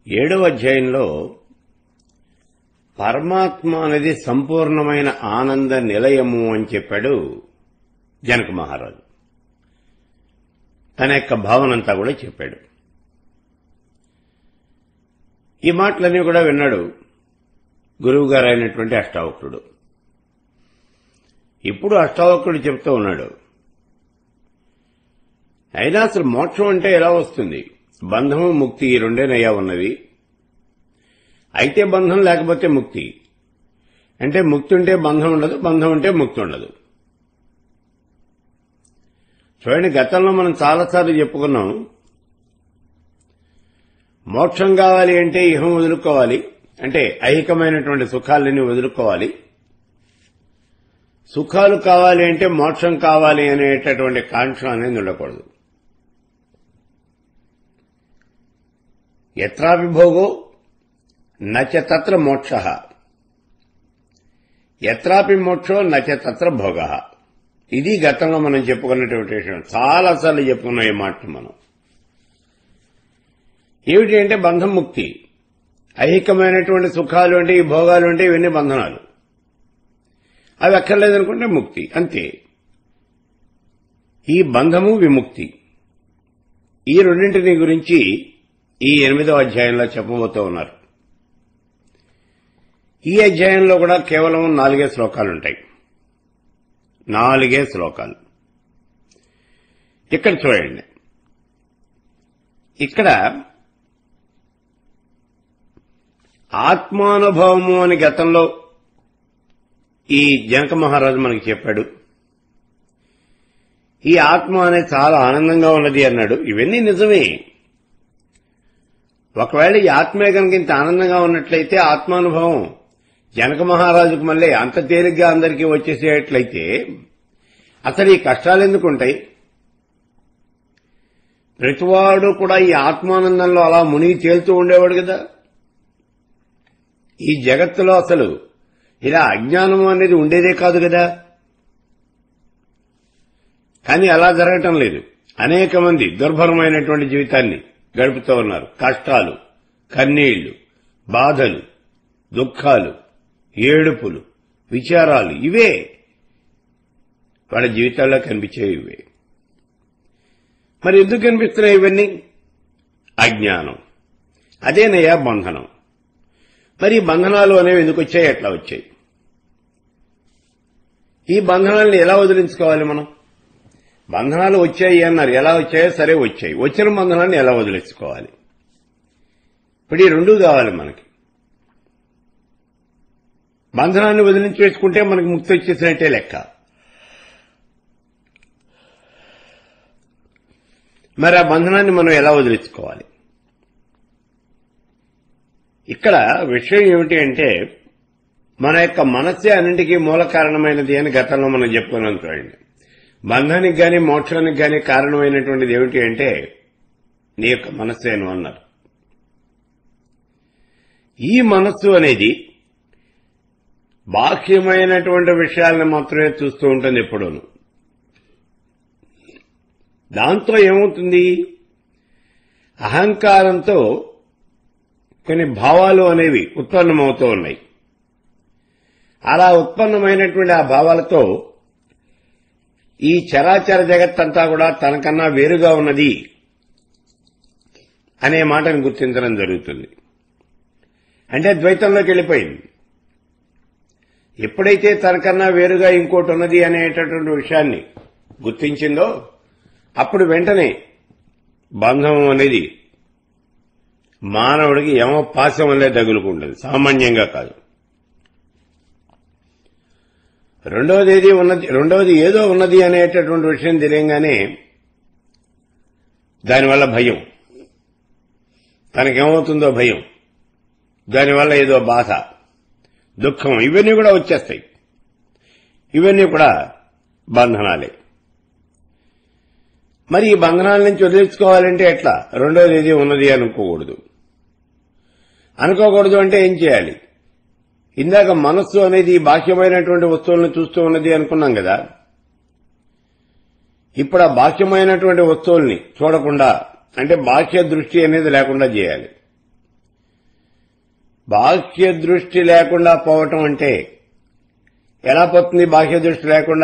ఏడవ అధ్యాయంలో పరమాత్మ అనేది సంపూర్ణమైన ఆనంద నిలయము అని చెప్పాడు జనక మహారాజు తన యొక్క భావనంతా కూడా చెప్పాడు ఈ మాటలన్నీ కూడా విన్నాడు గురువు గారు అయినటువంటి అష్టావక్రుడు ఇప్పుడు అష్టావక్రుడు చెప్తూ ఉన్నాడు అయినా అసలు మోక్షం అంటే ఎలా వస్తుంది బంధము ముక్తి ఈ రెండేనయ్యా ఉన్నవి అయితే బంధం లేకపోతే ముక్తి అంటే ముక్తి ఉంటే బంధం ఉండదు బంధం ఉంటే ముక్తి ఉండదు చూడండి గతంలో మనం చాలాసార్లు చెప్పుకున్నాం మోక్షం కావాలి అంటే ఇహం వదులుకోవాలి అంటే ఐహికమైనటువంటి సుఖాలన్నీ వదులుకోవాలి సుఖాలు కావాలి అంటే మోక్షం కావాలి అనేటటువంటి కాంక్ష అనేది ఉండకూడదు ఎత్రాపి భోగో నచ తత్ర మోక్ష ఎత్రాపి మోక్షో నచ తత్ర భోగ ఇది గతంలో మనం చెప్పుకున్నటువంటి విషయం చాలాసార్లు చెప్పుకున్నాం ఈ మాట మనం ఏమిటి అంటే బంధం ముక్తి ఐహికమైనటువంటి సుఖాలు అంటే ఈ భోగాలు అంటే ఇవన్నీ బంధనాలు అవి అక్కర్లేదనుకుంటే ముక్తి అంతే ఈ బంధము విముక్తి ఈ రెండింటిని గురించి ఈ ఎనిమిదవ అధ్యాయంలో చెప్పబోతూ ఉన్నారు ఈ అధ్యాయంలో కూడా కేవలం నాలుగే శ్లోకాలుంటాయి నాలుగే శ్లోకాలు ఇక్కడ చూడండి ఇక్కడ ఆత్మానుభవము అని గతంలో ఈ జనక మహారాజు మనకి చెప్పాడు ఈ ఆత్మ అనేది చాలా ఆనందంగా ఉన్నది అన్నాడు ఇవన్నీ నిజమే ఒకవేళ ఈ ఆత్మే కనుక ఇంత ఆనందంగా ఉన్నట్లయితే ఆత్మానుభవం జనక మహారాజుకు మళ్ళీ అంత తేలిగ్గా అందరికీ వచ్చేసేట్లయితే అసలు ఈ కష్టాలు ఎందుకుంటాయి ప్రతివాడు కూడా ఈ ఆత్మానందంలో అలా మునిగి తేలుతూ ఉండేవాడు కదా ఈ జగత్తులో అసలు ఇలా అజ్ఞానం అనేది ఉండేదే కాదు కదా కానీ అలా జరగటం లేదు అనేక మంది దుర్భరమైనటువంటి జీవితాన్ని గడుపుతూ ఉన్నారు కష్టాలు కన్నీళ్లు బాధలు దుఃఖాలు ఏడుపులు విచారాలు ఇవే వాళ్ళ జీవితాల్లో కనిపించేవి ఇవే మరి ఎందుకు కనిపిస్తున్నాయి ఇవన్నీ అజ్ఞానం అదేనయ్యా బంధనం మరి ఈ బంధనాలు అనేవి ఎందుకు వచ్చాయి ఎట్లా వచ్చాయి ఈ బంధనాలను ఎలా వదిలించుకోవాలి మనం బంధనాలు వచ్చాయి అన్నారు ఎలా వచ్చాయో సరే వచ్చాయి వచ్చిన బంధనాలను ఎలా వదిలించుకోవాలి ఇప్పుడు ఈ రెండూ కావాలి మనకి బంధనాన్ని వదిలించి వేసుకుంటే మనకి ముక్తి వచ్చేసినట్టే లెక్క మరి ఆ బంధనాన్ని మనం ఎలా వదిలించుకోవాలి ఇక్కడ విషయం ఏమిటి అంటే మన యొక్క మనస్సే అన్నింటికీ మూల కారణమైనది అని గతంలో మనం చెప్పుకున్నాం చూడండి బంధానికి గాని మోక్షానికి గాని కారణమైనటువంటిది ఏమిటి అంటే నీ యొక్క మనస్సేను అన్నారు ఈ మనస్సు అనేది బాహ్యమైనటువంటి విషయాలను మాత్రమే చూస్తూ ఉంటుంది ఎప్పుడూను దాంతో ఏమవుతుంది అహంకారంతో కొన్ని భావాలు అనేవి ఉత్పన్నమవుతూ ఉన్నాయి అలా ఉత్పన్నమైనటువంటి ఆ భావాలతో ఈ చరాచర జగత్తంతా కూడా తనకన్నా వేరుగా ఉన్నది అనే మాటను గుర్తించడం జరుగుతుంది అంటే ద్వైతంలోకి వెళ్ళిపోయింది ఎప్పుడైతే తనకన్నా వేరుగా ఇంకోటి ఉన్నది అనేటటువంటి విషయాన్ని గుర్తించిందో అప్పుడు వెంటనే బంధం అనేది మానవుడికి యమ పాశం వల్లే తగులుకుంటుంది సామాన్యంగా కాదు రెండవది ఏది ఉన్నది రెండవది ఏదో ఉన్నది అనేటటువంటి విషయం తెలియంగానే దానివల్ల భయం తనకేమవుతుందో భయం దానివల్ల ఏదో బాధ దుఃఖం ఇవన్నీ కూడా వచ్చేస్తాయి ఇవన్నీ కూడా బంధనాలే మరి ఈ బంధనాల నుంచి వదిలించుకోవాలంటే ఎట్లా రెండోది ఏది ఉన్నది అనుకోకూడదు అనుకోకూడదు అంటే ఏం చేయాలి ఇందాక మనస్సు అనేది బాహ్యమైనటువంటి వస్తువులను చూస్తూ ఉన్నది అనుకున్నాం కదా ఇప్పుడు ఆ బాహ్యమైనటువంటి వస్తువుల్ని చూడకుండా అంటే బాహ్య దృష్టి అనేది లేకుండా చేయాలి బాహ్య దృష్టి లేకుండా పోవటం అంటే ఎలా పోతుంది బాహ్య దృష్టి లేకుండా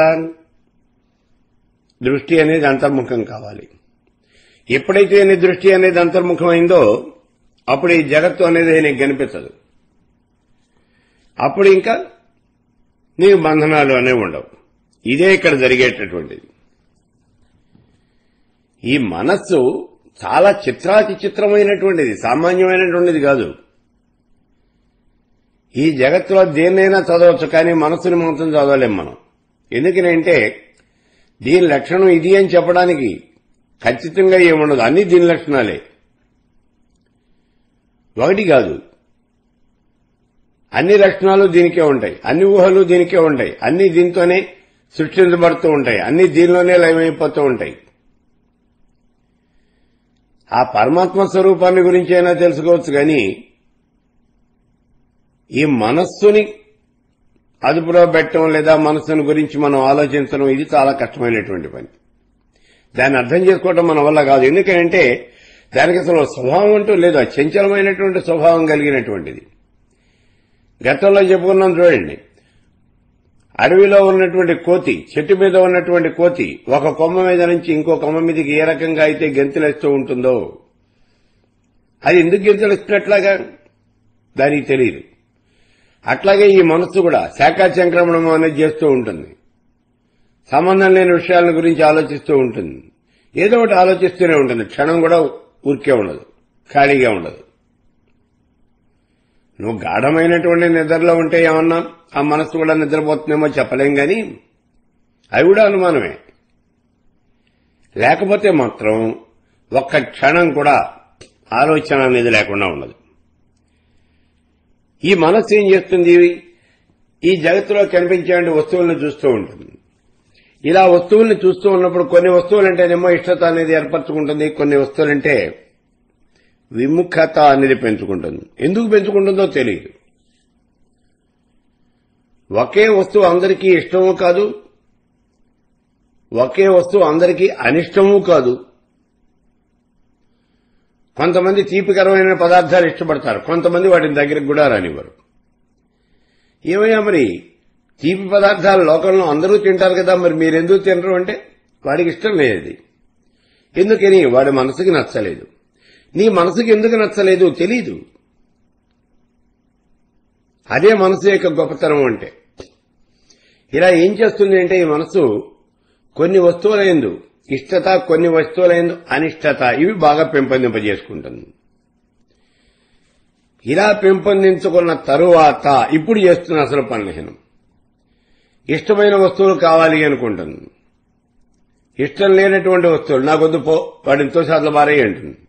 దృష్టి అనేది అంతర్ముఖం కావాలి ఎప్పుడైతే నీ దృష్టి అనేది అంతర్ముఖమైందో అప్పుడు ఈ జగత్తు అనేది నీకు కనిపించదు అప్పుడు ఇంకా నీకు బంధనాలు అనేవి ఉండవు ఇదే ఇక్కడ జరిగేటటువంటిది ఈ మనస్సు చాలా చిత్రాతి చిత్రమైనటువంటిది సామాన్యమైనటువంటిది కాదు ఈ జగత్తులో దేన్నైనా చదవచ్చు కానీ మనస్సుని మాత్రం చదవలేం మనం ఎందుకనంటే దీని లక్షణం ఇది అని చెప్పడానికి ఖచ్చితంగా ఏముండదు అన్ని దీని లక్షణాలే ఒకటి కాదు అన్ని లక్షణాలు దీనికే ఉంటాయి అన్ని ఊహలు దీనికే ఉంటాయి అన్ని దీంతోనే సృష్టించబడుతూ ఉంటాయి అన్ని దీనిలోనే లయమైపోతూ ఉంటాయి ఆ పరమాత్మ స్వరూపాన్ని గురించి అయినా తెలుసుకోవచ్చు కానీ ఈ మనస్సుని అదుపులో పెట్టడం లేదా మనస్సుని గురించి మనం ఆలోచించడం ఇది చాలా కష్టమైనటువంటి పని దాన్ని అర్థం చేసుకోవడం మన వల్ల కాదు ఎందుకంటే దానికి అసలు స్వభావం అంటూ లేదు అది చంచలమైనటువంటి స్వభావం కలిగినటువంటిది గతంలో చెప్పుకున్నాం చూడండి అడవిలో ఉన్నటువంటి కోతి చెట్టు మీద ఉన్నటువంటి కోతి ఒక కొమ్మ మీద నుంచి ఇంకో కొమ్మ మీదకి ఏ రకంగా అయితే గెంతులేస్తూ ఉంటుందో అది ఎందుకు గెంతులేస్తున్నట్లాగా దానికి తెలియదు అట్లాగే ఈ మనస్సు కూడా శాఖా సంక్రమణం అనేది చేస్తూ ఉంటుంది సంబంధం లేని విషయాల గురించి ఆలోచిస్తూ ఉంటుంది ఏదో ఒకటి ఆలోచిస్తూనే ఉంటుంది క్షణం కూడా ఊరికే ఉండదు ఖాళీగా ఉండదు నువ్వు గాఢమైనటువంటి నిద్రలో ఉంటే ఏమన్నా ఆ మనస్సు కూడా నిద్రపోతుందేమో చెప్పలేం గాని అవి కూడా అనుమానమే లేకపోతే మాత్రం ఒక్క క్షణం కూడా ఆలోచన అనేది లేకుండా ఉండదు ఈ మనస్సు ఏం చేస్తుంది ఈ జగత్తులో కనిపించే వస్తువులను చూస్తూ ఉంటుంది ఇలా వస్తువుల్ని చూస్తూ ఉన్నప్పుడు కొన్ని వస్తువులంటేనేమో ఇష్టత అనేది ఏర్పరచుకుంటుంది కొన్ని వస్తువులంటే విముఖత అనేది పెంచుకుంటుంది ఎందుకు పెంచుకుంటుందో తెలియదు ఒకే వస్తువు అందరికీ ఇష్టము కాదు ఒకే వస్తువు అందరికీ అనిష్టము కాదు కొంతమంది తీపికరమైన పదార్థాలు ఇష్టపడతారు కొంతమంది వాటిని దగ్గరికి కూడా రానివ్వరు ఏమయ్యా మరి తీపి పదార్థాలు లోకంలో అందరూ తింటారు కదా మరి మీరెందుకు తినరు అంటే వాడికి ఇష్టం లేదు ఎందుకని వాడి మనసుకి నచ్చలేదు నీ మనసుకి ఎందుకు నచ్చలేదు తెలీదు అదే మనసు యొక్క గొప్పతనం అంటే ఇలా ఏం చేస్తుంది అంటే ఈ మనసు కొన్ని వస్తువులైందు ఇష్టత కొన్ని వస్తువులైందు అనిష్టత ఇవి బాగా పెంపొందింపజేసుకుంటుంది ఇలా పెంపొందించుకున్న తరువాత ఇప్పుడు చేస్తున్న అసలు పనులహీనం ఇష్టమైన వస్తువులు కావాలి అనుకుంటుంది ఇష్టం లేనటువంటి వస్తువులు నాకొద్దు పో వాటితో సార్లు మారే అంటుంది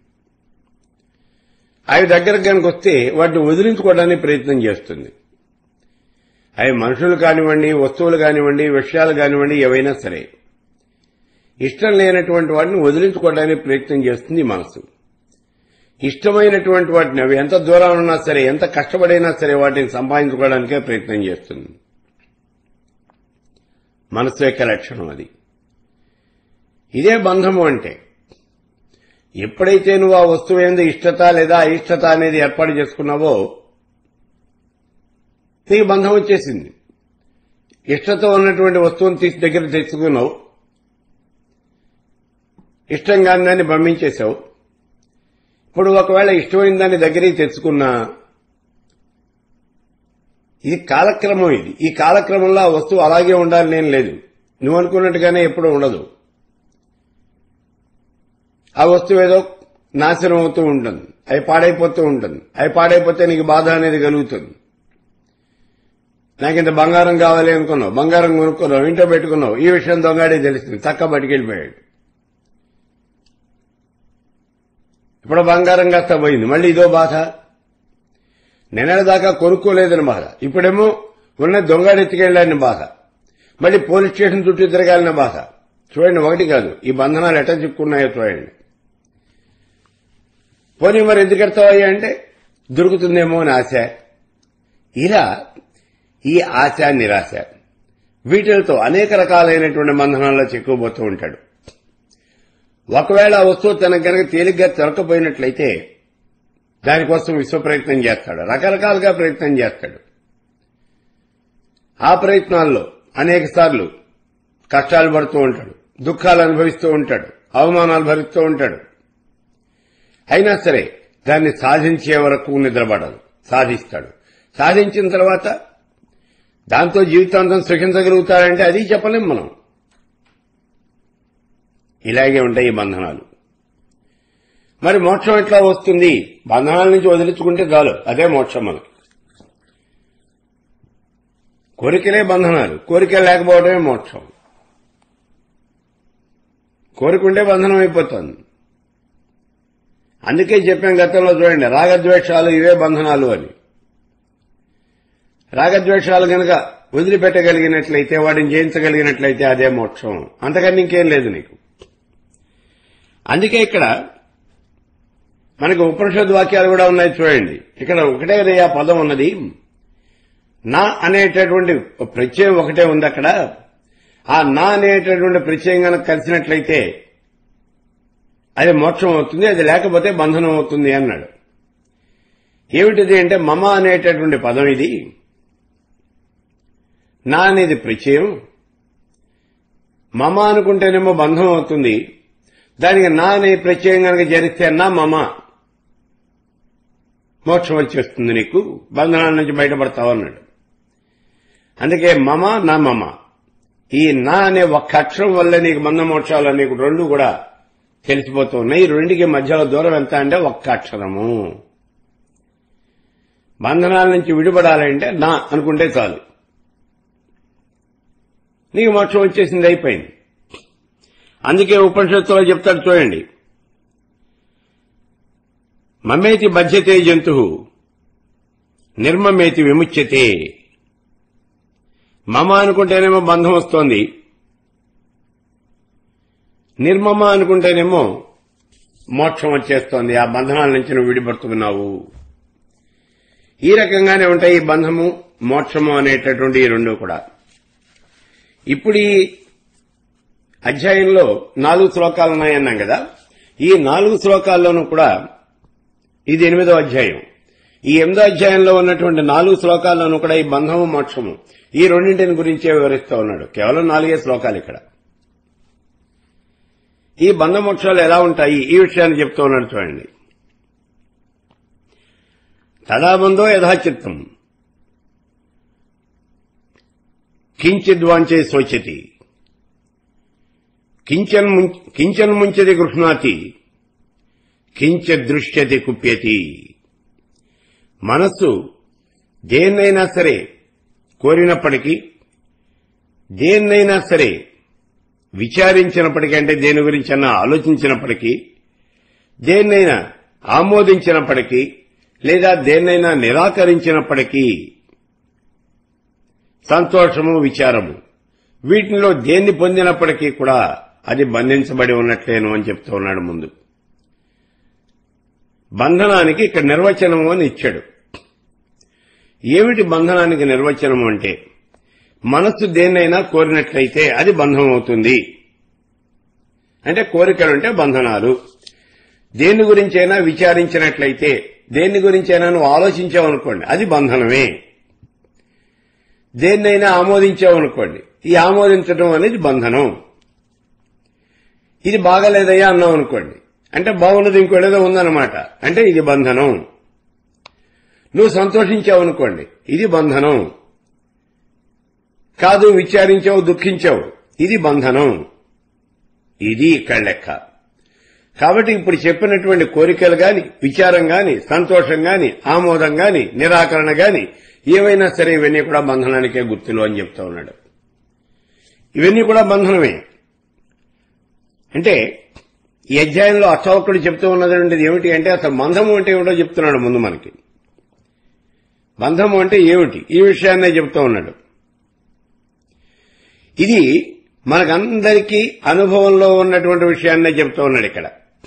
అవి దగ్గరకు కనుక వస్తే వాటిని వదిలించుకోవడానికి ప్రయత్నం చేస్తుంది అవి మనుషులు కానివ్వండి వస్తువులు కానివ్వండి విషయాలు కానివ్వండి ఏవైనా సరే ఇష్టం లేనటువంటి వాటిని వదిలించుకోవడానికి ప్రయత్నం చేస్తుంది మనసు ఇష్టమైనటువంటి వాటిని అవి ఎంత దూరం ఉన్నా సరే ఎంత కష్టపడైనా సరే వాటిని సంపాదించుకోవడానికే ప్రయత్నం చేస్తుంది మనసు యొక్క లక్షణం అది ఇదే బంధము అంటే ఎప్పుడైతే నువ్వు ఆ వస్తువు ఏందో ఇష్టత లేదా అయిష్టత అనేది ఏర్పాటు చేసుకున్నావో నీకు బంధం వచ్చేసింది ఇష్టతో ఉన్నటువంటి వస్తువుని తీసి దగ్గర తెచ్చుకున్నావు ఇష్టం కాని దాన్ని పంపించేశావు ఇప్పుడు ఒకవేళ ఇష్టమైన దాన్ని దగ్గరికి తెచ్చుకున్నా ఇది కాలక్రమం ఇది ఈ కాలక్రమంలో ఆ వస్తువు అలాగే ఉండాలి నేను లేదు నువ్వు అనుకున్నట్టుగానే ఎప్పుడూ ఉండదు ఆ వస్తువు ఏదో నాశనం అవుతూ ఉంటుంది అవి పాడైపోతూ ఉంటుంది అవి పాడైపోతే నీకు బాధ అనేది కలుగుతుంది నాకు ఇంత బంగారం కావాలి అనుకున్నావు బంగారం కొనుక్కున్నావు ఇంట్లో పెట్టుకున్నావు ఈ విషయం దొంగాడే తెలిసింది చక్క బయటికెళ్ళిపోయాడు ఇప్పుడు బంగారం కాస్త పోయింది మళ్ళీ ఇదో బాధ నెనల దాకా కొనుక్కోలేదని బాధ ఇప్పుడేమో ఉన్న దొంగాడు ఎత్తుకెళ్ళాలని బాధ మళ్ళీ పోలీస్ స్టేషన్ చుట్టూ తిరగాలని బాధ చూడండి ఒకటి కాదు ఈ బంధనాలు ఎట్లా చిక్కున్నాయో చూడండి పోనీ మరి ఎందుకు ఎడతావయ్యా అంటే దొరుకుతుందేమో అని ఆశ ఇలా ఈ ఆశ నిరాశ వీటితో అనేక రకాలైనటువంటి బంధనాల్లో చిక్కుపోతూ ఉంటాడు ఒకవేళ ఆ వస్తువు తనకు గనక తేలిగ్గా దొరకపోయినట్లయితే దానికోసం విశ్వ ప్రయత్నం చేస్తాడు రకరకాలుగా ప్రయత్నం చేస్తాడు ఆ ప్రయత్నాల్లో అనేక సార్లు కష్టాలు పడుతూ ఉంటాడు దుఃఖాలు అనుభవిస్తూ ఉంటాడు అవమానాలు భరిస్తూ ఉంటాడు అయినా సరే దాన్ని సాధించే వరకు నిద్రపడదు సాధిస్తాడు సాధించిన తర్వాత దాంతో జీవితాంతం సుఖించగలుగుతాడంటే అది చెప్పలేం మనం ఇలాగే ఉంటాయి ఈ బంధనాలు మరి మోక్షం ఎట్లా వస్తుంది బంధనాల నుంచి వదిలించుకుంటే చాలు అదే మోక్షం మనకి కోరికలే బంధనాలు కోరికలు లేకపోవడమే మోక్షం కోరికుంటే బంధనం అయిపోతుంది అందుకే చెప్పాం గతంలో చూడండి రాగద్వేషాలు ఇవే బంధనాలు అని రాగద్వేషాలు గనక వదిలిపెట్టగలిగినట్లయితే వాడిని జయించగలిగినట్లయితే అదే మోక్షం అంతకన్నా ఇంకేం లేదు నీకు అందుకే ఇక్కడ మనకు ఉపనిషద్ వాక్యాలు కూడా ఉన్నాయి చూడండి ఇక్కడ ఒకటే రేయా పదం ఉన్నది నా అనేటటువంటి ప్రత్యయం ఒకటే ఉంది అక్కడ ఆ నా అనేటటువంటి ప్రత్యయం కనుక కలిసినట్లయితే అది మోక్షం అవుతుంది అది లేకపోతే బంధనం అవుతుంది అన్నాడు ఏమిటిది అంటే మమ అనేటటువంటి పదం ఇది నా అనేది ప్రత్యయం మమ అనుకుంటేనేమో బంధం అవుతుంది దానికి నా అనే ప్రత్యయం కనుక జరిస్తే నా మమ మోక్షం వచ్చేస్తుంది నీకు బంధనాల నుంచి బయటపడతావు అన్నాడు అందుకే మమ నా మమ ఈ నా అనే ఒక్క అక్షరం వల్ల నీకు బంధ మోక్షాలు నీకు రెండు కూడా తెలిసిపోతూ ఉన్నాయి ఈ రెండుకి మధ్యలో దూరం ఎంత అంటే ఒక్క అక్షరము బంధనాల నుంచి విడిపడాలంటే నా అనుకుంటే చాలు నీకు మోక్షం వచ్చేసింది అయిపోయింది అందుకే ఉపనిషత్తులో చెప్తాడు చూడండి మమేతి బధ్యతే జంతు నిర్మమేతి విముచ్యతే మమ అనుకుంటేనేమో బంధం వస్తోంది నిర్మమ అనుకుంటేనేమో మోక్షం వచ్చేస్తోంది ఆ బంధనాల నుంచి నువ్వు విడిపడుతున్నావు ఈ రకంగానే ఉంటాయి ఈ బంధము మోక్షము అనేటటువంటి ఈ రెండు కూడా ఇప్పుడు ఈ అధ్యాయంలో నాలుగు శ్లోకాలు ఉన్నాయన్నాం కదా ఈ నాలుగు శ్లోకాల్లోనూ కూడా ఇది ఎనిమిదో అధ్యాయం ఈ ఎనిమిదో అధ్యాయంలో ఉన్నటువంటి నాలుగు శ్లోకాల్లోనూ కూడా ఈ బంధము మోక్షము ఈ రెండింటిని గురించే వివరిస్తూ ఉన్నాడు కేవలం నాలుగే శ్లోకాలు ఇక్కడ ఈ బంధ మోక్షాలు ఎలా ఉంటాయి ఈ విషయాన్ని చెప్తూ ఉన్నాడు చూడండి తదాబంధో యథాచిత్తం కించిద్వాంచే శోచతి కించన్ ముం- కించన్ ముంచది గృహ్ణాతి కించదృశ్యతి కుప్యతి మనస్సు దేన్నైనా సరే కోరినప్పటికీ దేన్నైనా సరే విచారించినప్పటికీ అంటే దేని గురించి అన్నా ఆలోచించినప్పటికీ దేన్నైనా ఆమోదించినప్పటికీ లేదా దేన్నైనా నిరాకరించినప్పటికీ సంతోషము విచారము వీటిలో దేన్ని పొందినప్పటికీ కూడా అది బంధించబడి ఉన్నట్లేను అని చెప్తూ ఉన్నాడు ముందు బంధనానికి ఇక్కడ నిర్వచనము అని ఇచ్చాడు ఏమిటి బంధనానికి నిర్వచనము అంటే మనస్సు దేన్నైనా కోరినట్లయితే అది బంధం అవుతుంది అంటే కోరికలుంటే బంధనాలు దేని గురించైనా విచారించినట్లయితే దేని గురించైనా నువ్వు ఆలోచించావనుకోండి అది బంధనమే దేన్నైనా ఆమోదించావనుకోండి ఈ ఆమోదించడం అనేది బంధనం ఇది బాగలేదయ్యా అన్నావు అనుకోండి అంటే బాగున్నది ఇంకోటేదో ఉందన్నమాట అంటే ఇది బంధనం నువ్వు సంతోషించావనుకోండి ఇది బంధనం కాదు విచారించావు దుఃఖించావు ఇది బంధనం ఇది ఇక్కడ లెక్క కాబట్టి ఇప్పుడు చెప్పినటువంటి కోరికలు గాని విచారం గాని సంతోషం గాని ఆమోదం గాని నిరాకరణ గాని ఏవైనా సరే ఇవన్నీ కూడా బంధనానికే గుర్తులు అని చెప్తా ఉన్నాడు ఇవన్నీ కూడా బంధనమే అంటే ఈ అధ్యాయంలో అశోకుడు చెప్తూ ఉన్నటువంటిది ఏమిటి అంటే అసలు బంధము అంటే ఏమిటో చెప్తున్నాడు ముందు మనకి బంధము అంటే ఏమిటి ఈ విషయాన్నే చెప్తూ ఉన్నాడు ఇది మనకందరికీ అనుభవంలో ఉన్నటువంటి విషయాన్నే చెప్తూ ఉన్నాడు ఇక్కడ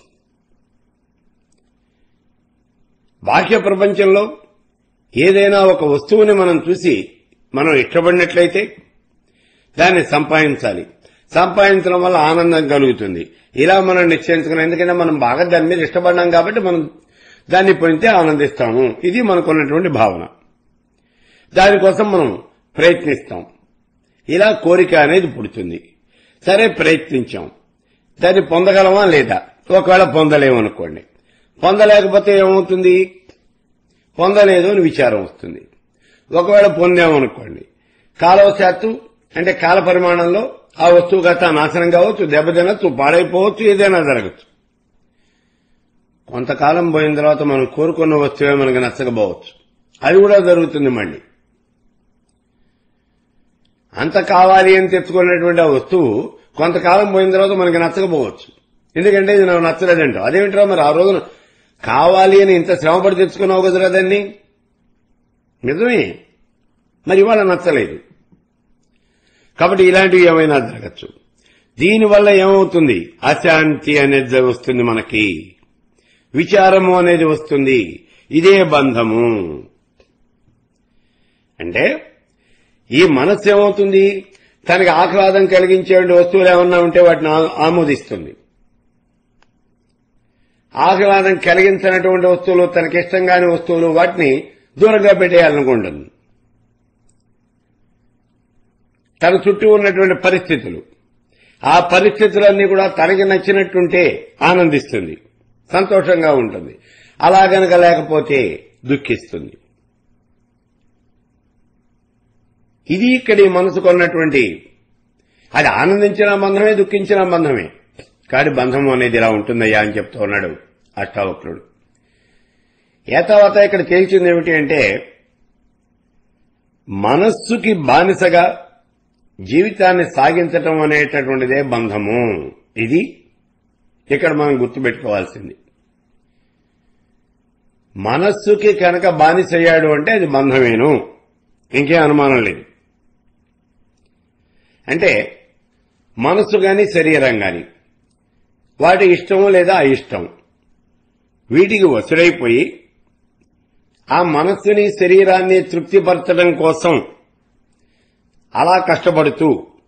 బాహ్య ప్రపంచంలో ఏదైనా ఒక వస్తువుని మనం చూసి మనం ఇష్టపడినట్లయితే దాన్ని సంపాదించాలి సంపాదించడం వల్ల ఆనందం కలుగుతుంది ఇలా మనం నిశ్చయించుకున్నాం ఎందుకంటే మనం బాగా దాని మీద ఇష్టపడ్డాం కాబట్టి మనం దాన్ని పొందితే ఆనందిస్తాము ఇది మనకున్నటువంటి భావన దానికోసం మనం ప్రయత్నిస్తాం ఇలా కోరిక అనేది పుడుతుంది సరే ప్రయత్నించాం దాన్ని పొందగలమా లేదా ఒకవేళ పొందలేమనుకోండి పొందలేకపోతే ఏమవుతుంది పొందలేదు అని విచారం వస్తుంది ఒకవేళ పొందామనుకోండి కాలవశాత్తు అంటే కాల పరిమాణంలో ఆ వస్తువు గత నాశనం కావచ్చు దెబ్బతినచ్చు పాడైపోవచ్చు ఏదైనా జరగచ్చు కొంతకాలం పోయిన తర్వాత మనం కోరుకున్న వస్తువే మనకు నచ్చకపోవచ్చు అది కూడా జరుగుతుంది మళ్ళీ అంత కావాలి అని తెచ్చుకున్నటువంటి ఆ వస్తువు కొంతకాలం పోయిన తర్వాత మనకి నచ్చకపోవచ్చు ఎందుకంటే ఇది నాకు నచ్చలేదంటావు అదేమిట్రా మరి ఆ రోజున కావాలి అని ఇంత శ్రమపడి తెచ్చుకున్నావు కదరా దాన్ని నిజమే మరి ఇవాళ నచ్చలేదు కాబట్టి ఇలాంటివి ఏమైనా జరగచ్చు దీనివల్ల ఏమవుతుంది అశాంతి అనేది వస్తుంది మనకి విచారము అనేది వస్తుంది ఇదే బంధము అంటే ఈ మనస్సు ఏమవుతుంది తనకి ఆహ్లాదం కలిగించే వస్తువులు ఏమన్నా ఉంటే వాటిని ఆ- ఆమోదిస్తుంది ఆహ్లాదం కలిగించినటువంటి వస్తువులు తనకి ఇష్టం కాని వస్తువులు వాటిని దూరంగా పెట్టేయాలనుకుంటుంది తన చుట్టూ ఉన్నటువంటి పరిస్థితులు ఆ పరిస్థితులన్నీ కూడా తనకి నచ్చినట్టుంటే ఆనందిస్తుంది సంతోషంగా ఉంటుంది అలా గనక లేకపోతే దుఃఖిస్తుంది ఇది ఇక్కడ ఈ మనసుకు ఉన్నటువంటి అది ఆనందించిన బంధమే దుఃఖించిన బంధమే కాడి బంధం అనేది ఇలా ఉంటుందయ్యా అని చెప్తూ ఉన్నాడు అష్టావక్రుడు ఏ తర్వాత ఇక్కడ తేల్చింది ఏమిటి అంటే మనస్సుకి బానిసగా జీవితాన్ని సాగించటం అనేటటువంటిదే బంధము ఇది ఇక్కడ మనం గుర్తుపెట్టుకోవాల్సింది మనస్సుకి కనుక బానిసయ్యాడు అంటే అది బంధమేను ఇంకే అనుమానం లేదు అంటే మనస్సు గాని శరీరం గాని వాటి ఇష్టము లేదా అయిష్టం వీటికి వసుడైపోయి ఆ మనస్సుని శరీరాన్ని తృప్తిపరచడం కోసం అలా కష్టపడుతూ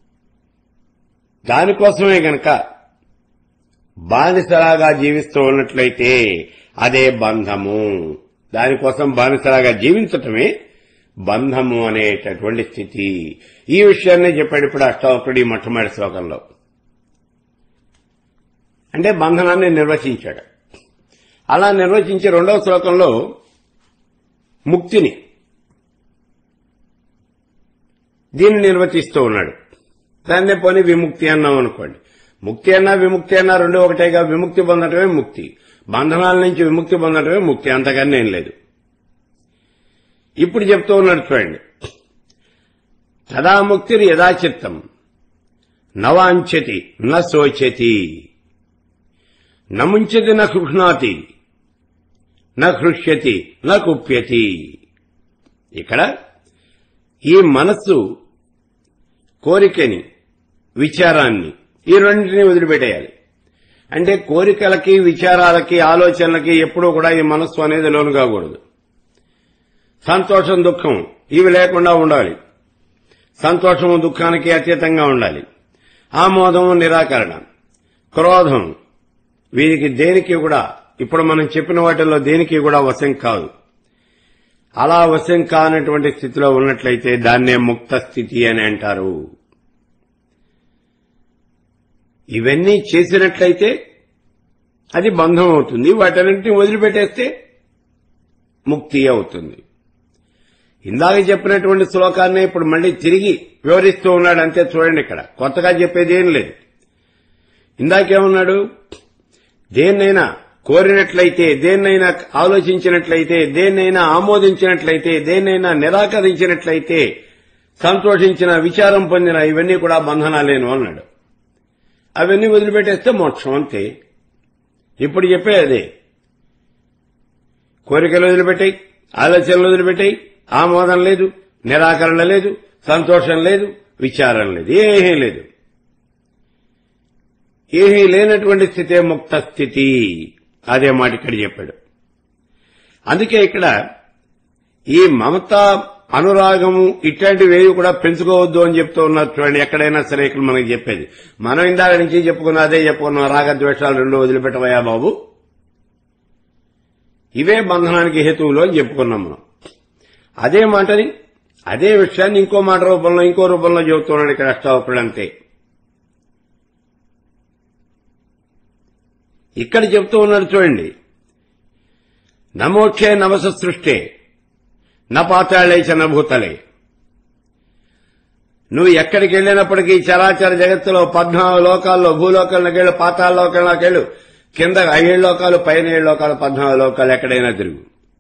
దానికోసమే గనక బానిసలాగా జీవిస్తూ ఉన్నట్లయితే అదే బంధము దానికోసం బానిసలాగా జీవించటమే బంధము అనేటటువంటి స్థితి ఈ విషయాన్ని చెప్పాడు ఇప్పుడు అష్టావకుడి మొట్టమొదటి శ్లోకంలో అంటే బంధనాన్ని నిర్వచించాడు అలా నిర్వచించి రెండవ శ్లోకంలో ముక్తిని దీన్ని నిర్వచిస్తూ ఉన్నాడు దాన్నే పోని విముక్తి అన్నాం అనుకోండి ముక్తి అన్నా విముక్తి అన్నా రెండు ఒకటేగా విముక్తి పొందటమే ముక్తి బంధనాల నుంచి విముక్తి పొందటమే ముక్తి అంతకన్నా ఏం లేదు ఇప్పుడు చెప్తూ ఉన్నాడు చూడండి తదా ముక్తిర్ యథాచిత్తం నవాంఛతి న శోచతి నముంచతి న కృష్ణాతి న హృష్యతి న కుప్యతి ఇక్కడ ఈ మనస్సు కోరికని విచారాన్ని ఈ రెండింటినీ వదిలిపెట్టేయాలి అంటే కోరికలకి విచారాలకి ఆలోచనలకి ఎప్పుడూ కూడా ఈ మనస్సు అనేది లోను కాకూడదు సంతోషం దుఃఖం ఇవి లేకుండా ఉండాలి సంతోషము దుఃఖానికి అతీతంగా ఉండాలి ఆమోదము నిరాకరణ క్రోధం వీరికి దేనికి కూడా ఇప్పుడు మనం చెప్పిన వాటిల్లో దేనికి కూడా వశం కాదు అలా వశం కానటువంటి స్థితిలో ఉన్నట్లయితే దాన్నే ముక్త స్థితి అని అంటారు ఇవన్నీ చేసినట్లయితే అది బంధం అవుతుంది వాటన్నింటినీ వదిలిపెట్టేస్తే ముక్తి అవుతుంది ఇందాక చెప్పినటువంటి శ్లోకాన్ని ఇప్పుడు మళ్ళీ తిరిగి వివరిస్తూ ఉన్నాడు అంతే చూడండి ఇక్కడ కొత్తగా చెప్పేది ఏం లేదు ఇందాకేమన్నాడు దేన్నైనా కోరినట్లయితే దేన్నైనా ఆలోచించినట్లయితే దేన్నైనా ఆమోదించినట్లయితే దేన్నైనా నిరాకరించినట్లయితే సంతోషించిన విచారం పొందిన ఇవన్నీ కూడా బంధనాలేను అన్నాడు అవన్నీ వదిలిపెట్టేస్తే మోక్షం అంతే ఇప్పుడు చెప్పే అదే కోరికలు వదిలిపెట్టాయి ఆలోచనలు వదిలిపెట్టాయి ఆమోదం లేదు నిరాకరణ లేదు సంతోషం లేదు విచారం లేదు ఏమీ లేదు ఏమీ లేనటువంటి స్థితే ముక్త స్థితి అదే మాట ఇక్కడ చెప్పాడు అందుకే ఇక్కడ ఈ మమత అనురాగము ఇట్లాంటివేవి కూడా పెంచుకోవద్దు అని చెప్తూ ఉన్నారు చూడండి ఎక్కడైనా సరే ఇక్కడ మనకి చెప్పేది మనం ఇందాక నుంచి చెప్పుకున్న అదే చెప్పుకున్నాం రాగద్వేషాలు రెండు వదిలిపెట్టవయా బాబు ఇవే బంధనానికి హేతువులు అని చెప్పుకున్నాం మనం అదే మాటని అదే విషయాన్ని ఇంకో మాట రూపంలో ఇంకో రూపంలో చెబుతున్నాడు ఇక్కడ అష్టావకుడు అంతే ఇక్కడ చెప్తూ ఉన్నాడు చూడండి నమోక్షే నవస సృష్టే న పాతాళే చ భూతలే నువ్వు ఎక్కడికి వెళ్ళినప్పటికీ చరాచర జగత్తులో పద్నాలుగు లోకాల్లో భూలోకాల్లోకి వెళ్ళు పాతాళ లోకాల్లోకి వెళ్ళు కింద ఐదు లోకాలు పైన ఏడు లోకాలు పద్నాలుగు లోకాలు ఎక్కడైనా తిరుగు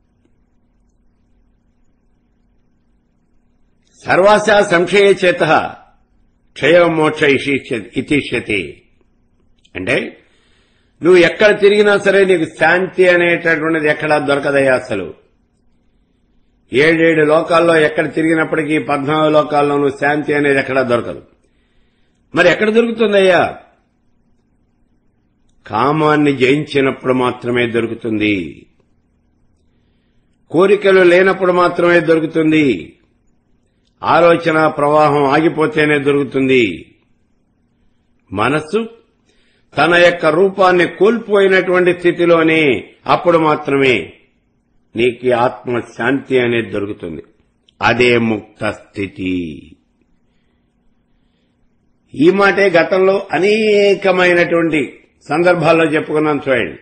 సర్వాశా సంశయ చేత క్షయం మోక్ష ఇతిష్యతి అంటే నువ్వు ఎక్కడ తిరిగినా సరే నీకు శాంతి అనేటటువంటిది ఎక్కడా దొరకదయ్యా అసలు ఏడేడు లోకాల్లో ఎక్కడ తిరిగినప్పటికీ పద్నాలుగు లోకాల్లోనూ శాంతి అనేది ఎక్కడా దొరకదు మరి ఎక్కడ దొరుకుతుందయ్యా కామాన్ని జయించినప్పుడు మాత్రమే దొరుకుతుంది కోరికలు లేనప్పుడు మాత్రమే దొరుకుతుంది ఆలోచన ప్రవాహం ఆగిపోతేనే దొరుకుతుంది మనస్సు తన యొక్క రూపాన్ని కోల్పోయినటువంటి స్థితిలోనే అప్పుడు మాత్రమే నీకు ఆత్మ శాంతి అనేది దొరుకుతుంది అదే ముక్త స్థితి ఈ మాటే గతంలో అనేకమైనటువంటి సందర్భాల్లో చెప్పుకున్నాం చూడండి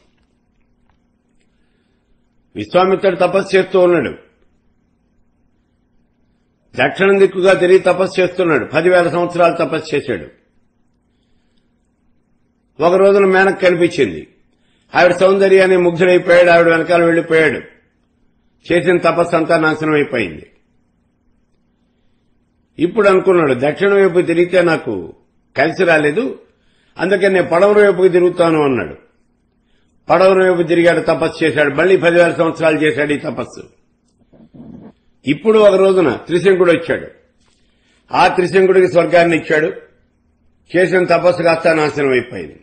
విశ్వామిత్రుడు తపస్సు చేస్తూ ఉన్నాడు దక్షిణం దిక్కుగా తిరిగి తపస్సు చేస్తున్నాడు పదివేల సంవత్సరాలు తపస్సు చేశాడు ఒక రోజున మేనకు కనిపించింది ఆవిడ సౌందర్యాన్ని ముగ్ధుడైపోయాడు ఆవిడ వెనకాల వెళ్లిపోయాడు చేసిన తపస్సు అంతా నాశనం అయిపోయింది ఇప్పుడు అనుకున్నాడు దక్షిణం వైపు తిరిగితే నాకు కలిసి రాలేదు అందుకే నేను పడవర వైపుకి తిరుగుతాను అన్నాడు పడవర వైపు తిరిగాడు తపస్సు చేశాడు మళ్లీ పదివేల సంవత్సరాలు చేశాడు ఈ తపస్సు ఇప్పుడు ఒక రోజున త్రిశంకుడు వచ్చాడు ఆ త్రిశంకుడికి స్వర్గాన్ని ఇచ్చాడు చేసిన తపస్సు కాస్త నాశనం అయిపోయింది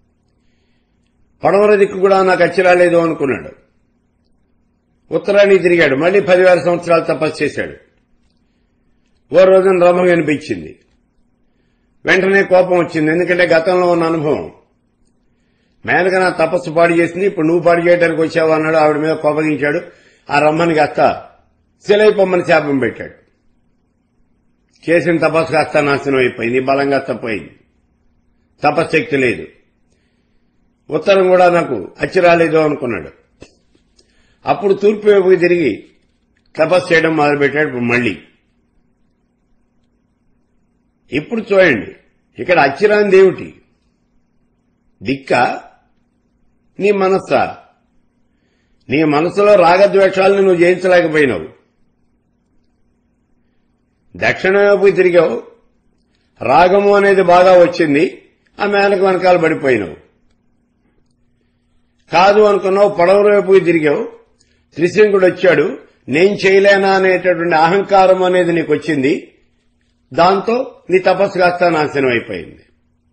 పడవర దిక్కు కూడా నాకు అచ్చి రాలేదు అనుకున్నాడు ఉత్తరానికి తిరిగాడు మళ్లీ పదివేల సంవత్సరాలు తపస్సు చేశాడు ఓ రోజున రమ కనిపించింది వెంటనే కోపం వచ్చింది ఎందుకంటే గతంలో ఉన్న అనుభవం మేనక నా తపస్సు పాడు చేసింది ఇప్పుడు నువ్వు పాడు చేయడానికి వచ్చావు అన్నాడు ఆవిడ మీద కోపగించాడు ఆ రమ్మని కాస్త శిలైపమ్మని శాపం పెట్టాడు చేసిన తపస్సు కాస్త నాశనం అయిపోయింది బలంగా తప్పయింది తపశ్శక్తి లేదు ఉత్తరం కూడా నాకు అచ్చి రాలేదు అనుకున్నాడు అప్పుడు తూర్పు వైపుకి తిరిగి తపస్సు చేయడం మొదలుపెట్టాడు ఇప్పుడు మళ్లీ ఇప్పుడు చూడండి ఇక్కడ అచ్చిరాని దేవుటి దిక్క నీ మనస్సా నీ మనసులో రాగద్వేషాలను నువ్వు జయించలేకపోయినావు దక్షిణ వైపు తిరిగావు రాగము అనేది బాగా వచ్చింది ఆ మేనకు వెనకాల పడిపోయినావు కాదు అనుకున్నావు పడవ వైపుకి తిరిగావు త్రిశంకుడు వచ్చాడు నేను చేయలేనా అనేటటువంటి అహంకారం అనేది నీకు వచ్చింది దాంతో నీ తపస్సు కాస్త నాశనం అయిపోయింది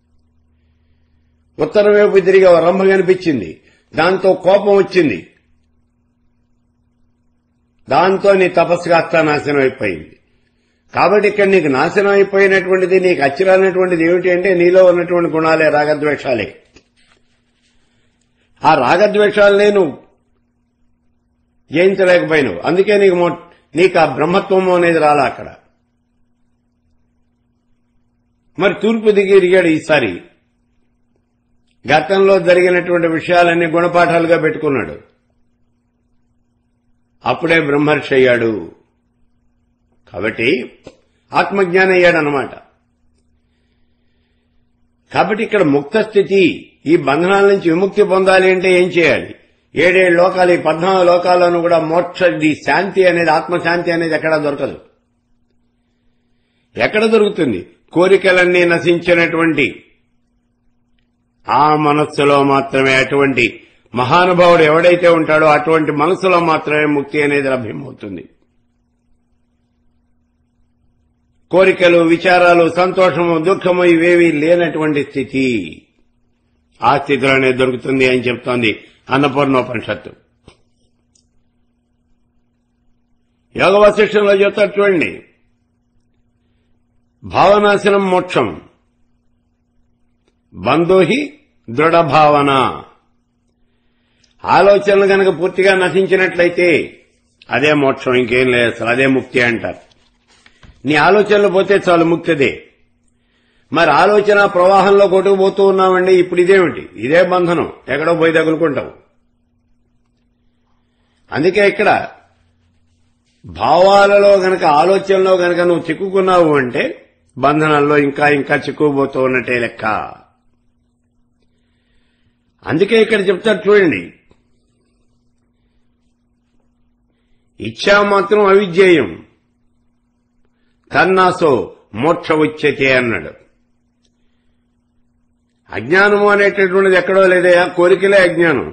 ఉత్తరం వైపు తిరిగి రంభ కనిపించింది దాంతో కోపం వచ్చింది దాంతో నీ తపస్సు కాస్త నాశనం అయిపోయింది కాబట్టి ఇక్కడ నీకు నాశనం అయిపోయినటువంటిది నీకు అచ్చిరానటువంటిది ఏమిటి అంటే నీలో ఉన్నటువంటి గుణాలే రాగద్వేషాలే ఆ రాగద్వేషాలనే నువ్వు జయించలేకపోయినావు అందుకే నీకు మొ- నీకు ఆ బ్రహ్మత్వం అనేది రాలా అక్కడ మరి తూర్పు దిగి తిరిగాడు ఈసారి గతంలో జరిగినటువంటి విషయాలన్నీ గుణపాఠాలుగా పెట్టుకున్నాడు అప్పుడే బ్రహ్మర్షి అయ్యాడు కాబట్టి ఆత్మజ్ఞానం అయ్యాడనమాట కాబట్టి ఇక్కడ ముక్త స్థితి ఈ బంధనాల నుంచి విముక్తి పొందాలి అంటే ఏం చేయాలి ఏడేడు లోకాలు ఈ పద్నాలుగు లోకాలను కూడా మోక్ష ఈ శాంతి అనేది ఆత్మశాంతి అనేది ఎక్కడా దొరకదు ఎక్కడ దొరుకుతుంది కోరికలన్నీ నశించినటువంటి ఆ మనస్సులో మాత్రమే అటువంటి మహానుభావుడు ఎవడైతే ఉంటాడో అటువంటి మనసులో మాత్రమే ముక్తి అనేది లభ్యమవుతుంది కోరికలు విచారాలు సంతోషము దుఃఖము ఇవేవి లేనటువంటి స్థితి ఆ స్థితిలోనే దొరుకుతుంది అని చెప్తోంది అన్నపూర్ణోపనిషత్తు యోగ వశిష్టంలో చెప్తారు చూడండి భావనాశనం మోక్షం బంధోహి దృఢ భావన ఆలోచనలు గనక పూర్తిగా నశించినట్లయితే అదే మోక్షం ఇంకేం లేదు అసలు అదే ముక్తి అంటారు నీ ఆలోచనలు పోతే చాలు ముక్తిదే మరి ఆలోచన ప్రవాహంలో కొట్టుకుపోతూ ఉన్నామండి ఇప్పుడు ఇదేమిటి ఇదే బంధనం ఎక్కడో పోయి తగులుకుంటాం అందుకే ఇక్కడ భావాలలో గనక ఆలోచనలో గనక నువ్వు చిక్కుకున్నావు అంటే బంధనంలో ఇంకా ఇంకా చిక్కుకుపోతూ ఉన్నట్టే లెక్క అందుకే ఇక్కడ చెప్తారు చూడండి ఇచ్చా మాత్రం అవిజ్ఞేయం తన్నాసో మోక్ష ఉచ్యతే అన్నాడు అజ్ఞానము అనేటటువంటిది ఎక్కడో లేదయా కోరికలే అజ్ఞానం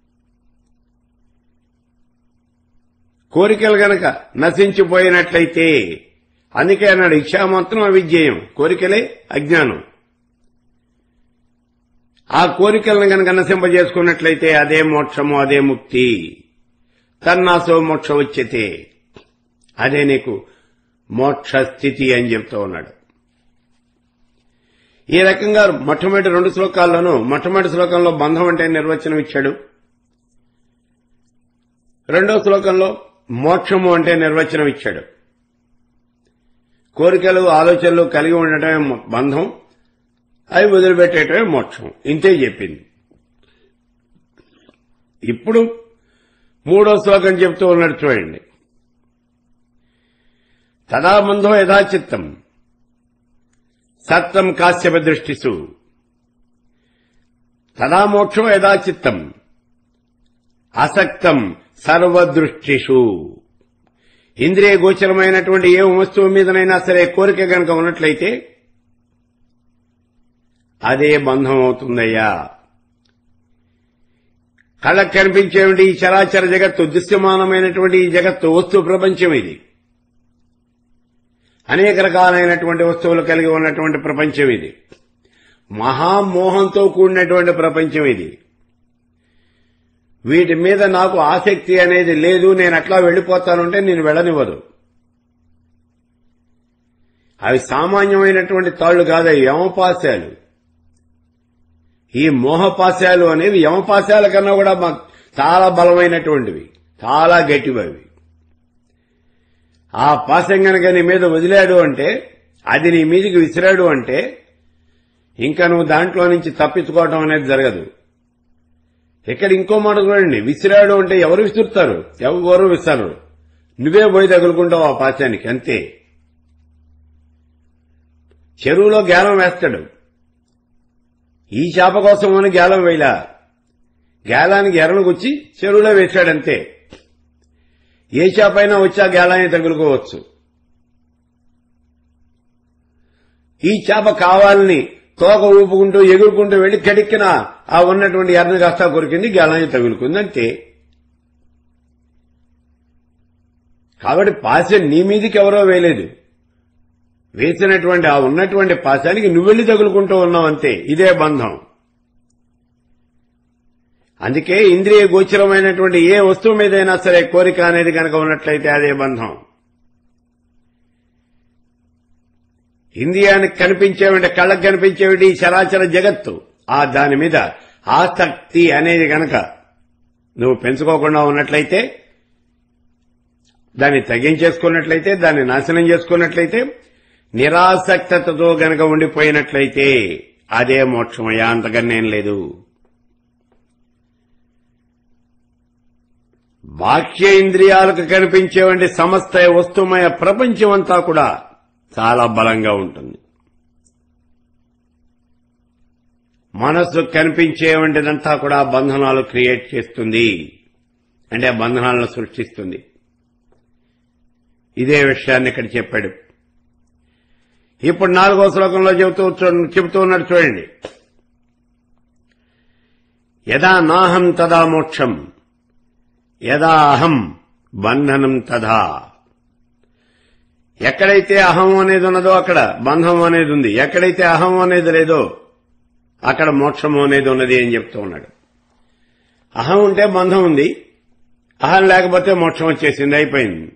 కోరికలు గనక నశించిపోయినట్లయితే అందుకే అన్నాడు ఇచ్చామాత్రం అవిజ్ఞేయం కోరికలే అజ్ఞానం ఆ కోరికలను గనక నశింపజేసుకున్నట్లయితే అదే మోక్షము అదే ముక్తి తన్నాసో మోక్ష వచ్చతే అదే నీకు మోక్ష స్థితి అని చెప్తూ ఉన్నాడు ఈ రకంగా మొట్టమొదటి రెండు శ్లోకాల్లోనూ మొట్టమొదటి శ్లోకంలో బంధం అంటే నిర్వచనం ఇచ్చాడు రెండో శ్లోకంలో మోక్షము అంటే నిర్వచనం ఇచ్చాడు కోరికలు ఆలోచనలు కలిగి ఉండటమే బంధం అవి వదిలిపెట్టేయటమే మోక్షం ఇంతే చెప్పింది ఇప్పుడు మూడో శ్లోకం చెప్తూ ఉన్నాడు చూడండి తదా బంధో యథాచిత్తం సత్తం కాశ్యప దృష్టిసు తదా మోక్షం యథాచిత్తం అసక్తం సర్వదృష్టిషు ఇంద్రియ గోచరమైనటువంటి ఏ వస్తువు మీదనైనా సరే కోరిక గనక ఉన్నట్లయితే అదే బంధం అవుతుందయ్యా కళ్ళకు కనిపించేటువంటి ఈ చరాచర జగత్తు దృశ్యమానమైనటువంటి ఈ జగత్తు వస్తు ప్రపంచం ఇది అనేక రకాలైనటువంటి వస్తువులు కలిగి ఉన్నటువంటి ప్రపంచం ఇది మహామోహంతో కూడినటువంటి ప్రపంచం ఇది వీటి మీద నాకు ఆసక్తి అనేది లేదు నేను అట్లా వెళ్లిపోతానంటే నేను వెళ్ళనివ్వదు అవి సామాన్యమైనటువంటి తాళ్లు కాదు అవి యమపాశాలు ఈ మోహపాశాలు అనేవి యమపాశాల కన్నా కూడా చాలా బలమైనటువంటివి చాలా గట్టివి అవి ఆ పాశం గనక నీ మీద వదిలాడు అంటే అది నీ మీదికి విసిరాడు అంటే ఇంకా నువ్వు దాంట్లో నుంచి తప్పించుకోవటం అనేది జరగదు ఇక్కడ ఇంకో మాట చూడండి విసిరాడు అంటే ఎవరు విసురుతారు ఎవరు విసరరు నువ్వే పోయి తగులుకుంటావు ఆ పాశానికి అంతే చెరువులో గేలం వేస్తాడు ఈ చేప కోసం అని గేలం వేయలా గేలానికి ఎరనుకొచ్చి చెరువులో వేశాడంతే ఏ చేప అయినా వచ్చి ఆ గేలాన్ని తగులుకోవచ్చు ఈ చేప కావాలని తోక ఊపుకుంటూ ఎగురుకుంటూ వెళ్లి కడిక్కిన ఆ ఉన్నటువంటి ఎర్రని కాస్తా కొరికింది గేలాన్ని తగులుకుంది అంతే కాబట్టి పాశం నీ మీదికి ఎవరో వేయలేదు వేసినటువంటి ఆ ఉన్నటువంటి పాశానికి నువ్వెళ్లి తగులుకుంటూ ఉన్నావు అంతే ఇదే బంధం అందుకే ఇంద్రియ గోచరమైనటువంటి ఏ వస్తువు మీదైనా సరే కోరిక అనేది కనుక ఉన్నట్లయితే అదే బంధం ఇంద్రియానికి కనిపించేవంటి కళ్ళకు కనిపించేవి చరాచర జగత్తు ఆ దాని మీద ఆసక్తి అనేది గనక నువ్వు పెంచుకోకుండా ఉన్నట్లయితే దాన్ని తగ్గించేసుకున్నట్లయితే దాన్ని నాశనం చేసుకున్నట్లయితే నిరాసక్తతో గనక ఉండిపోయినట్లయితే అదే మోక్షమయ్యా అంతకన్నేం లేదు బాహ్య ఇంద్రియాలకు కనిపించేవంటి సమస్త వస్తుమయ ప్రపంచం అంతా కూడా చాలా బలంగా ఉంటుంది మనస్సు కనిపించేవంటిదంతా కూడా బంధనాలు క్రియేట్ చేస్తుంది అంటే బంధనాలను సృష్టిస్తుంది ఇదే విషయాన్ని ఇక్కడ చెప్పాడు ఇప్పుడు నాలుగో శ్లోకంలో చెబుతూ చెబుతూ ఉన్నాడు చూడండి యదా నాహం తదా మోక్షం యదా అహం బంధనం తదా ఎక్కడైతే అహం అనేది ఉన్నదో అక్కడ బంధం అనేది ఉంది ఎక్కడైతే అహం అనేది లేదో అక్కడ మోక్షము అనేది ఉన్నది అని చెప్తూ ఉన్నాడు అహం ఉంటే బంధం ఉంది అహం లేకపోతే మోక్షం వచ్చేసింది అయిపోయింది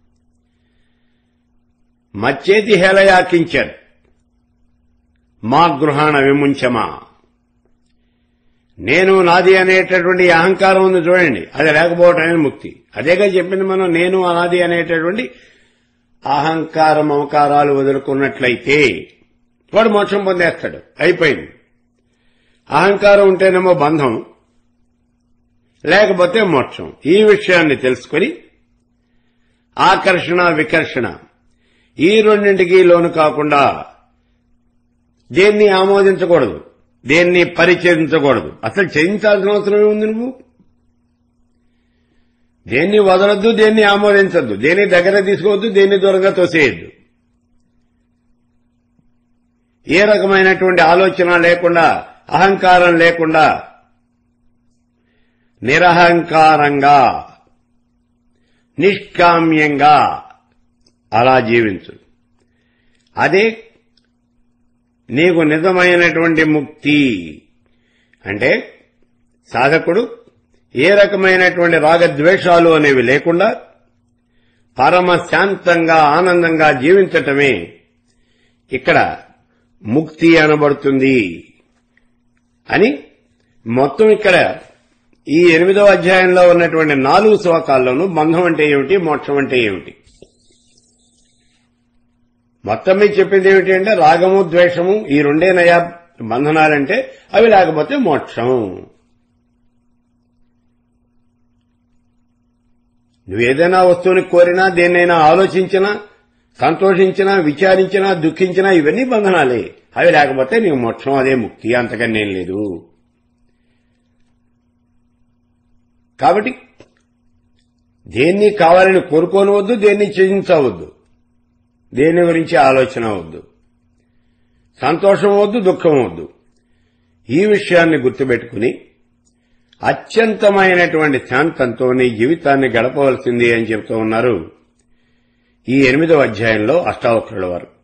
మచ్చేతి హేళయాకించర్ మా గృహాణ విముంచమా నేను నాది అనేటటువంటి ఈ అహంకారం ఉంది చూడండి అది లేకపోవటమే ముక్తి అదేగా చెప్పింది మనం నేను నాది అనేటటువంటి అహంకార మమకారాలు వదులుకున్నట్లయితే వాడు మోక్షం పొందేస్తాడు అయిపోయింది అహంకారం ఉంటేనేమో బంధం లేకపోతే మోక్షం ఈ విషయాన్ని తెలుసుకొని ఆకర్షణ వికర్షణ ఈ రెండింటికి లోను కాకుండా దేన్ని ఆమోదించకూడదు దేన్ని పరిచయించకూడదు అసలు చేయించాల్సిన అవసరం ఏముంది నువ్వు దేన్ని వదలొద్దు దేన్ని ఆమోదించద్దు దేన్ని దగ్గర తీసుకోవద్దు దేన్ని దూరంగా తోసేయద్దు ఏ రకమైనటువంటి ఆలోచన లేకుండా అహంకారం లేకుండా నిరహంకారంగా నిష్కామ్యంగా అలా జీవించు అదే నీకు నిజమైనటువంటి ముక్తి అంటే సాధకుడు ఏ రకమైనటువంటి రాగద్వేషాలు అనేవి లేకుండా పరమ శాంతంగా ఆనందంగా జీవించటమే ఇక్కడ ముక్తి అనబడుతుంది అని మొత్తం ఇక్కడ ఈ ఎనిమిదో అధ్యాయంలో ఉన్నటువంటి నాలుగు శ్లోకాల్లోనూ బంధం అంటే ఏమిటి మోక్షం అంటే ఏమిటి మొత్తం మీద చెప్పింది ఏమిటి అంటే రాగము ద్వేషము ఈ రెండే నయా బంధనాలంటే అవి లేకపోతే మోక్షం నువ్వు ఏదైనా వస్తువుని కోరినా దేన్నైనా ఆలోచించినా సంతోషించినా విచారించినా దుఃఖించినా ఇవన్నీ బంధనాలే అవి లేకపోతే నీకు మోక్షం అదే ముక్తి అంతకన్నేం లేదు కాబట్టి దేన్ని కావాలని కోరుకోనవద్దు దేన్ని త్యజించవద్దు దేని గురించి ఆలోచన వద్దు సంతోషం వద్దు దుఃఖం వద్దు ఈ విషయాన్ని గుర్తుపెట్టుకుని అత్యంతమైనటువంటి శాంతంతో నీ జీవితాన్ని గడపవలసింది అని చెబుతూ ఉన్నారు ఈ ఎనిమిదవ అధ్యాయంలో అష్టావక్రుల వారు